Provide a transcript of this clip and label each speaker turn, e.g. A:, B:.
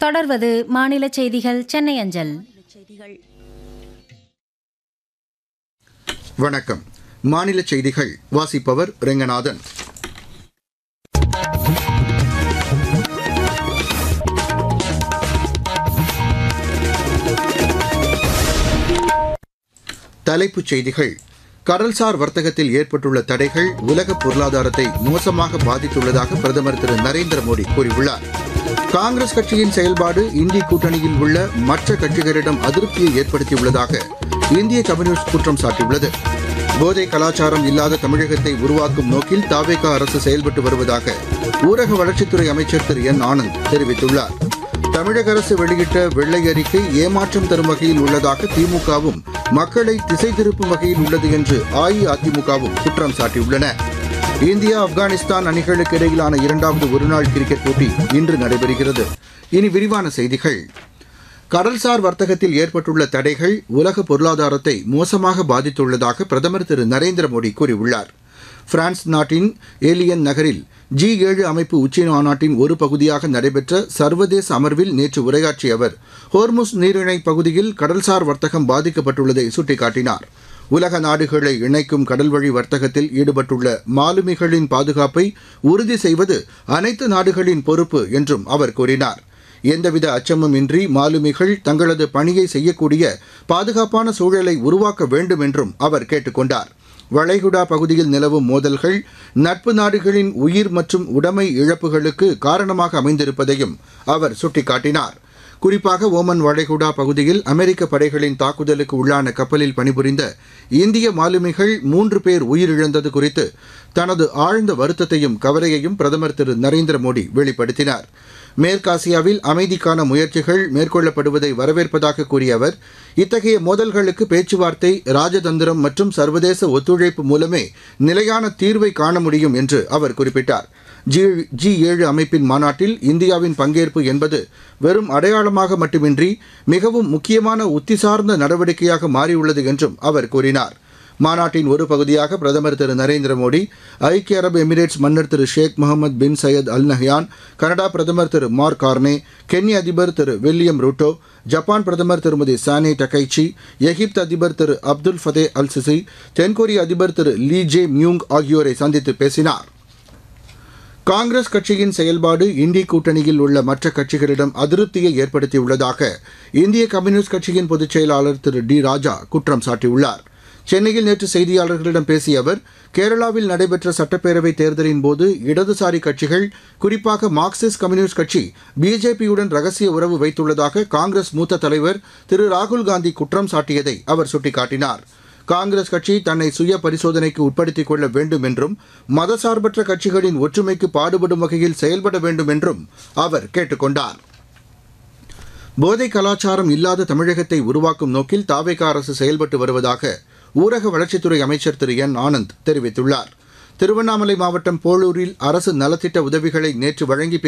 A: தொடர்வது மாநில செய்திகள் சென்னை அஞ்சல்
B: வணக்கம் மாநில செய்திகள் வாசிப்பவர் ரெங்கநாதன் தலைப்புச் செய்திகள் கடல்சார் வர்த்தகத்தில் ஏற்பட்டுள்ள தடைகள் உலக பொருளாதாரத்தை மோசமாக பாதித்துள்ளதாக பிரதமர் திரு நரேந்திர மோடி கூறியுள்ளார் காங்கிரஸ் கட்சியின் செயல்பாடு இந்திய கூட்டணியில் உள்ள மற்ற கட்சிகளிடம் அதிருப்தியை ஏற்படுத்தியுள்ளதாக இந்திய கம்யூனிஸ்ட் குற்றம் சாட்டியுள்ளது போதை கலாச்சாரம் இல்லாத தமிழகத்தை உருவாக்கும் நோக்கில் தாவேகா அரசு செயல்பட்டு வருவதாக ஊரக வளர்ச்சித்துறை அமைச்சர் திரு என் ஆனந்த் தெரிவித்துள்ளார் தமிழக அரசு வெளியிட்ட வெள்ளை அறிக்கை ஏமாற்றம் தரும் வகையில் உள்ளதாக திமுகவும் மக்களை திசை திருப்பும் வகையில் உள்ளது என்று அஇஅதிமுகவும் குற்றம் சாட்டியுள்ளன இந்தியா ஆப்கானிஸ்தான் அணிகளுக்கு இடையிலான இரண்டாவது ஒருநாள் கிரிக்கெட் போட்டி இன்று நடைபெறுகிறது இனி விரிவான செய்திகள் கடல்சார் வர்த்தகத்தில் ஏற்பட்டுள்ள தடைகள் உலக பொருளாதாரத்தை மோசமாக பாதித்துள்ளதாக பிரதமர் திரு நரேந்திர மோடி கூறியுள்ளார் பிரான்ஸ் நாட்டின் ஏலியன் நகரில் ஜி ஏழு அமைப்பு உச்சி மாநாட்டின் ஒரு பகுதியாக நடைபெற்ற சர்வதேச அமர்வில் நேற்று உரையாற்றிய அவர் ஹோர்முஸ் நீரிணை பகுதியில் கடல்சார் வர்த்தகம் பாதிக்கப்பட்டுள்ளதை சுட்டிக்காட்டினார் உலக நாடுகளை இணைக்கும் கடல்வழி வர்த்தகத்தில் ஈடுபட்டுள்ள மாலுமிகளின் பாதுகாப்பை உறுதி செய்வது அனைத்து நாடுகளின் பொறுப்பு என்றும் அவர் கூறினார் எந்தவித அச்சமும் இன்றி மாலுமிகள் தங்களது பணியை செய்யக்கூடிய பாதுகாப்பான சூழலை உருவாக்க வேண்டும் என்றும் அவர் கேட்டுக்கொண்டார் வளைகுடா பகுதியில் நிலவும் மோதல்கள் நட்பு நாடுகளின் உயிர் மற்றும் உடைமை இழப்புகளுக்கு காரணமாக அமைந்திருப்பதையும் அவர் சுட்டிக்காட்டினார் குறிப்பாக ஓமன் வளைகுடா பகுதியில் அமெரிக்க படைகளின் தாக்குதலுக்கு உள்ளான கப்பலில் பணிபுரிந்த இந்திய மாலுமிகள் மூன்று பேர் உயிரிழந்தது குறித்து தனது ஆழ்ந்த வருத்தத்தையும் கவலையையும் பிரதமர் திரு நரேந்திர மோடி வெளிப்படுத்தினார் மேற்காசியாவில் அமைதிக்கான முயற்சிகள் மேற்கொள்ளப்படுவதை வரவேற்பதாக கூறிய அவர் இத்தகைய மோதல்களுக்கு பேச்சுவார்த்தை ராஜதந்திரம் மற்றும் சர்வதேச ஒத்துழைப்பு மூலமே நிலையான தீர்வை காண முடியும் என்று அவர் குறிப்பிட்டார் ஜி ஜி ஏழு அமைப்பின் மாநாட்டில் இந்தியாவின் பங்கேற்பு என்பது வெறும் அடையாளமாக மட்டுமின்றி மிகவும் முக்கியமான உத்தி சார்ந்த நடவடிக்கையாக மாறியுள்ளது என்றும் அவர் கூறினார் மாநாட்டின் ஒரு பகுதியாக பிரதமர் திரு நரேந்திர மோடி ஐக்கிய அரபு எமிரேட்ஸ் மன்னர் திரு Sheikh Mohammed bin Zayed Al Nahyan Canada பிரதமர் திரு மார்க் கார்னே கென்ய அதிபர் திரு வில்லியம் ரூட்டோ ஜப்பான் பிரதமர் திருமதி சானே டகைச்சி எகிப்து அதிபர் திரு அப்துல் ஃபதே அல் சிசி தென்கொரிய அதிபர் திரு லீ ஜே மியூங் ஆகியோரை சந்தித்து பேசினார் காங்கிரஸ் கட்சியின் செயல்பாடு இந்திய கூட்டணியில் உள்ள மற்ற கட்சிகளிடம் அதிருப்தியை ஏற்படுத்தியுள்ளதாக இந்திய கம்யூனிஸ்ட் கட்சியின் பொதுச் செயலாளர் திரு டி ராஜா குற்றம் சாட்டியுள்ளார் சென்னையில் நேற்று செய்தியாளர்களிடம் பேசிய அவர் கேரளாவில் நடைபெற்ற சட்டப்பேரவை தேர்தலின் போது இடதுசாரி கட்சிகள் குறிப்பாக மார்க்சிஸ்ட் கம்யூனிஸ்ட் கட்சி பிஜேபியுடன் ரகசிய உறவு வைத்துள்ளதாக காங்கிரஸ் மூத்த தலைவர் திரு ராகுல் காந்தி குற்றம் சாட்டியதை அவர் சுட்டிக்காட்டினார் காங்கிரஸ் கட்சி தன்னை சுய பரிசோதனைக்கு உட்படுத்திக் கொள்ள வேண்டும் என்றும் மதசார்பற்ற கட்சிகளின் ஒற்றுமைக்கு பாடுபடும் வகையில் செயல்பட வேண்டும் என்றும் அவர் கேட்டுக்கொண்டார் போதை கலாச்சாரம் இல்லாத தமிழகத்தை உருவாக்கும் நோக்கில் தாவேகா அரசு செயல்பட்டு வருவதாக ஊரக வளர்ச்சித்துறை அமைச்சர் திரு என் ஆனந்த் தெரிவித்துள்ளார் திருவண்ணாமலை மாவட்டம் போளூரில் அரசு நலத்திட்ட உதவிகளை நேற்று வழங்கி